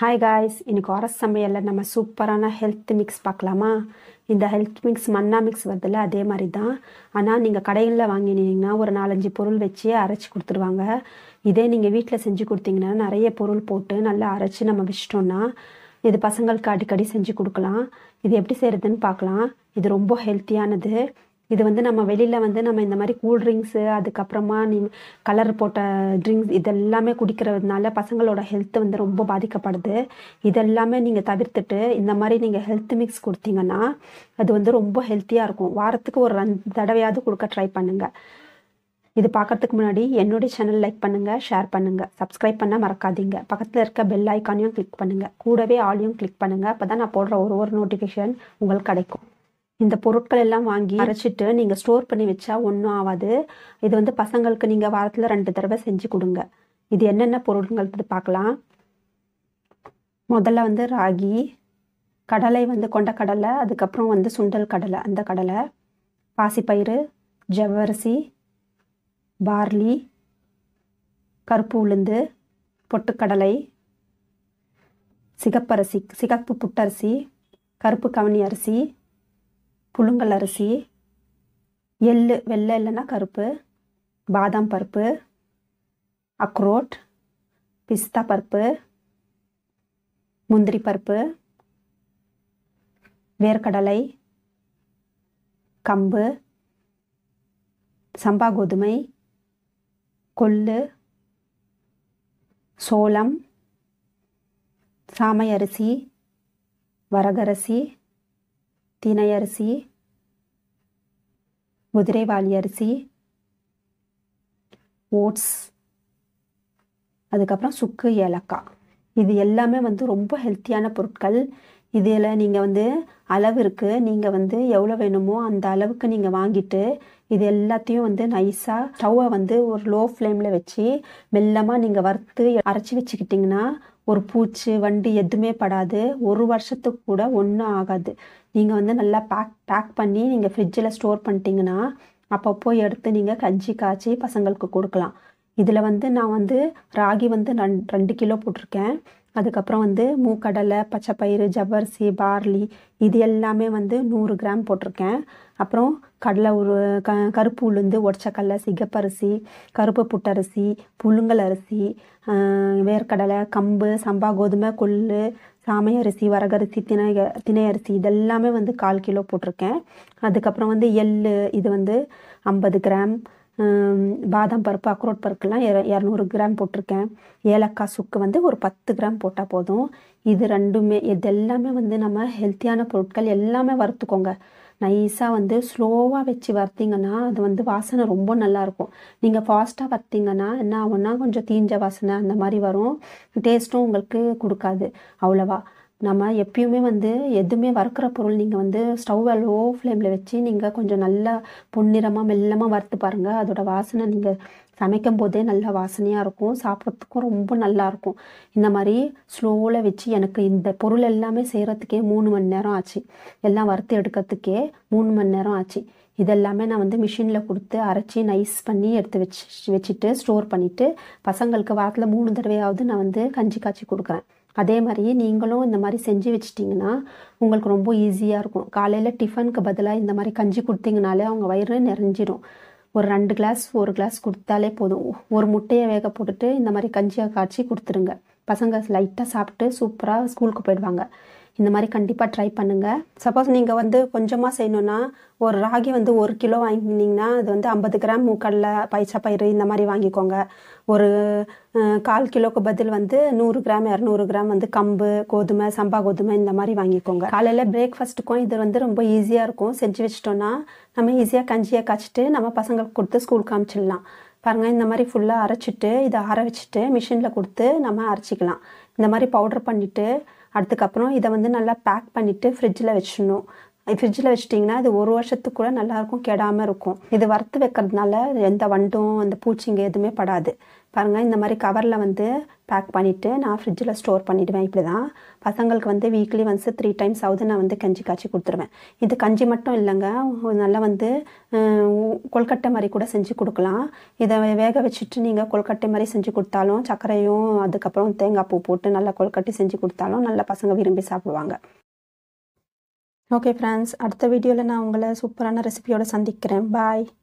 hi guys இன்னைக்கு அரசு சமையலில் நம்ம சூப்பரான ஹெல்த் மிக்ஸ் பார்க்கலாமா இந்த ஹெல்த் மிக்ஸ் மன்னா மிக்ஸ் வருதுல்ல அதே மாதிரி தான் ஆனால் நீங்கள் கடைகளில் வாங்கினீங்கன்னா ஒரு நாலஞ்சு பொருள் வச்சு அரைச்சி கொடுத்துருவாங்க இதே நீங்கள் வீட்டில் செஞ்சு கொடுத்தீங்கன்னா நிறைய பொருள் போட்டு நல்லா அரைச்சி நம்ம வச்சிட்டோம்னா இது பசங்களுக்கு அடிக்கடி செஞ்சு கொடுக்கலாம் இது எப்படி செய்கிறதுன்னு பார்க்கலாம் இது ரொம்ப ஹெல்த்தியானது இது வந்து நம்ம வெளியில் வந்து நம்ம இந்த மாதிரி கூல் ட்ரிங்க்ஸு அதுக்கப்புறமா நீ கலர் போட்ட ட்ரிங்க்ஸ் இதெல்லாமே குடிக்கிறதுனால பசங்களோட ஹெல்த் வந்து ரொம்ப பாதிக்கப்படுது இதெல்லாமே நீங்கள் தவிர்த்துட்டு இந்த மாதிரி நீங்கள் ஹெல்த் மிக்ஸ் கொடுத்தீங்கன்னா அது வந்து ரொம்ப ஹெல்த்தியாக இருக்கும் வாரத்துக்கு ஒரு ரெண்டு தடவையாவது கொடுக்க ட்ரை பண்ணுங்கள் இது பார்க்கறதுக்கு முன்னாடி என்னுடைய சேனல் லைக் பண்ணுங்கள் ஷேர் பண்ணுங்கள் சப்ஸ்கிரைப் பண்ண மறக்காதீங்க பக்கத்தில் இருக்க பெல் ஐக்கானையும் கிளிக் பண்ணுங்கள் கூடவே ஆலியும் கிளிக் பண்ணுங்கள் அப்போ தான் நான் போடுற ஒரு ஒரு நோட்டிஃபிகேஷன் உங்களுக்கு கிடைக்கும் இந்த பொருட்கள் எல்லாம் வாங்கி அரைச்சிட்டு நீங்கள் ஸ்டோர் பண்ணி வச்சா ஒன்றும் ஆகாது இது வந்து பசங்களுக்கு நீங்கள் வாரத்தில் ரெண்டு தடவை செஞ்சு கொடுங்க இது என்னென்ன பொருட்கள் பார்க்கலாம் முதல்ல வந்து ராகி கடலை வந்து கொண்ட கடலை அதுக்கப்புறம் வந்து சுண்டல் கடலை அந்த கடலை பாசிப்பயிறு ஜவ்வரிசி பார்லி கருப்பு உளுந்து பொட்டுக்கடலை சிகப்பரிசி சிகப்பு புட்டரிசி கருப்பு கவனி அரிசி புழுங்கல் அரிசி எள்ளு வெள்ளை இல்லைன்னா கருப்பு பாதாம் பருப்பு அக்ரோட் பிஸ்தா பருப்பு முந்திரி பருப்பு வேர்க்கடலை கம்பு சம்பா கோதுமை கொள்ளு சோளம் சாமை அரிசி வரகரிசி தினை அரிசி குதிரைவாளி அரிசி ஓட்ஸ் அதுக்கப்புறம் சுக்கு ஏலக்காய் இது எல்லாமே வந்து ரொம்ப ஹெல்த்தியான பொருட்கள் இதில் நீங்கள் வந்து அளவு இருக்குது நீங்கள் வந்து எவ்வளோ வேணுமோ அந்த அளவுக்கு நீங்கள் வாங்கிட்டு இது எல்லாத்தையும் வந்து நைஸாக ஸ்டவ்வை வந்து ஒரு லோ ஃப்ளேமில் வச்சு மெல்லமாக நீங்கள் வறுத்து அரைச்சி வச்சுக்கிட்டிங்கன்னா ஒரு பூச்சி வண்டு எதுவுமே படாது ஒரு வருஷத்துக்கு கூட ஒன்றும் ஆகாது நீங்கள் வந்து நல்லா பேக் பேக் பண்ணி நீங்கள் ஃப்ரிட்ஜில் ஸ்டோர் பண்ணிட்டீங்கன்னா அப்பப்போ எடுத்து நீங்கள் கஞ்சி காய்ச்சி பசங்களுக்கு கொடுக்கலாம் இதில் வந்து நான் வந்து ராகி வந்து ரெண் ரெண்டு கிலோ போட்டிருக்கேன் அதுக்கப்புறம் வந்து மூக்கடலை பச்சைப்பயிறு ஜவ்வரிசி பார்லி இது எல்லாமே வந்து நூறு கிராம் போட்டிருக்கேன் அப்புறம் கடலை ஒரு க கருப்பு உளுந்து ஒடச்சக்கடலை சிகப்பரிசி கருப்பு புட்டரிசி புழுங்கல் அரிசி வேர்க்கடலை கம்பு சம்பா கோதுமை கொள்ளு சாமை அரிசி வரகரிசி திணை திணை அரிசி இதெல்லாமே வந்து கால் கிலோ போட்டிருக்கேன் அதுக்கப்புறம் வந்து எள் இது வந்து ஐம்பது கிராம் பாதாம் பருப்பு அக்ரோட் பருப்புலாம் இரநூறு கிராம் போட்டிருக்கேன் ஏலக்காய் சுக்கு வந்து ஒரு பத்து கிராம் போட்டால் போதும் இது ரெண்டுமே இது எல்லாமே வந்து நம்ம ஹெல்த்தியான பொருட்கள் எல்லாமே வறுத்துக்கோங்க நைஸாக வந்து ஸ்லோவாக வச்சு வறுத்தீங்கன்னா அது வந்து வாசனை ரொம்ப நல்லாயிருக்கும் நீங்கள் ஃபாஸ்ட்டாக வறுத்தீங்கன்னா என்ன ஆகும்னா கொஞ்சம் தீஞ்ச வாசனை அந்த மாதிரி வரும் டேஸ்ட்டும் உங்களுக்கு கொடுக்காது அவ்வளோவா நம்ம எப்பயுமே வந்து எதுவுமே வறுக்கிற பொருள் நீங்கள் வந்து ஸ்டவ்வை லோ ஃப்ளேமில் வச்சு நீங்கள் கொஞ்சம் நல்லா பொன்னிறமாக மெல்லமாக வறுத்து பாருங்கள் அதோட வாசனை நீங்கள் சமைக்கும் போதே நல்ல வாசனையாக இருக்கும் சாப்பிட்றதுக்கும் ரொம்ப நல்லாயிருக்கும் இந்த மாதிரி ஸ்லோவில் வச்சு எனக்கு இந்த பொருள் எல்லாமே செய்கிறதுக்கே மூணு மணி நேரம் ஆச்சு எல்லாம் வறுத்து எடுக்கிறதுக்கே மூணு மணி நேரம் ஆச்சு இதெல்லாமே நான் வந்து மிஷினில் கொடுத்து அரைச்சி நைஸ் பண்ணி எடுத்து வச்சு வச்சுட்டு ஸ்டோர் பண்ணிவிட்டு பசங்களுக்கு வாரத்தில் மூணு தடவையாவது நான் வந்து கஞ்சி காய்ச்சி கொடுக்குறேன் அதே மாதிரி நீங்களும் இந்த மாதிரி செஞ்சு வச்சிட்டிங்கன்னா உங்களுக்கு ரொம்ப ஈஸியாக இருக்கும் காலையில் டிஃபனுக்கு பதிலாக இந்த மாதிரி கஞ்சி கொடுத்தீங்கனாலே அவங்க வயிறு நிறைஞ்சிடும் ஒரு ரெண்டு கிளாஸ் ஒரு கிளாஸ் கொடுத்தாலே போதும் ஒரு முட்டையை வேக போட்டுட்டு இந்த மாதிரி கஞ்சியாக காய்ச்சி கொடுத்துருங்க பசங்க லைட்டாக சாப்பிட்டு சூப்பராக ஸ்கூலுக்கு போயிடுவாங்க இந்த மாதிரி கண்டிப்பாக ட்ரை பண்ணுங்கள் சப்போஸ் நீங்கள் வந்து கொஞ்சமாக செய்யணுன்னா ஒரு ராகி வந்து ஒரு கிலோ வாங்கினீங்கன்னா அது வந்து ஐம்பது கிராம் மூக்கடல பைச்சா பயிறு இந்த மாதிரி வாங்கிக்கோங்க ஒரு கால் கிலோக்கு பதில் வந்து நூறு கிராம் இரநூறு கிராம் வந்து கம்பு கோதுமை சம்பா கோதுமை இந்த மாதிரி வாங்கிக்கோங்க காலையில் பிரேக்ஃபாஸ்ட்டுக்கும் இது வந்து ரொம்ப ஈஸியாக இருக்கும் செஞ்சு வச்சிட்டோன்னா நம்ம ஈஸியாக கஞ்சியாக காய்ச்சிட்டு நம்ம பசங்களுக்கு கொடுத்து ஸ்கூலுக்கு அனுப்பிச்சிடலாம் பாருங்கள் இந்த மாதிரி ஃபுல்லாக அரைச்சிட்டு இதை அர வச்சுட்டு மிஷினில் கொடுத்து நம்ம அரைச்சிக்கலாம் இந்த மாதிரி பவுட்ரு பண்ணிவிட்டு அதுக்கப்புறம் இதை வந்து நல்லா பேக் பண்ணிவிட்டு ஃப்ரிட்ஜில் வச்சிடணும் ஃப்ரிட்ஜில் வச்சிட்டிங்கன்னா இது ஒரு வருஷத்துக்கு கூட நல்லாயிருக்கும் கெடாமல் இருக்கும் இது வறுத்து வைக்கிறதுனால எந்த வண்டும் அந்த பூச்சிங்க எதுவுமே படாது பாருங்கள் இந்த மாதிரி கவரில் வந்து பேக் பண்ணிவிட்டு நான் ஃப்ரிட்ஜில் ஸ்டோர் பண்ணிவிடுவேன் இப்படி தான் பசங்களுக்கு வந்து வீக்லி ஒன்ஸ் த்ரீ டைம்ஸ் ஆகுது நான் வந்து கஞ்சி காய்ச்சி கொடுத்துருவேன் இது கஞ்சி மட்டும் இல்லைங்க நல்லா வந்து அஹ், கொழுக்கட்டை மாதிரி கூட செஞ்சு கொடுக்கலாம் இதை வேக வச்சுட்டு நீங்கள் கொழுக்கட்டை மாதிரி செஞ்சு கொடுத்தாலும் சர்க்கரையும் அதுக்கப்புறம் தேங்காய் பூ போட்டு நல்லா கொழுக்கட்டை செஞ்சு கொடுத்தாலும் நல்லா பசங்க விரும்பி சாப்பிடுவாங்க ஓகே ஃப்ரெண்ட்ஸ் அடுத்த வீடியோவில் நான் உங்களை சூப்பரான ரெசிபியோட சந்திக்கிறேன் பாய்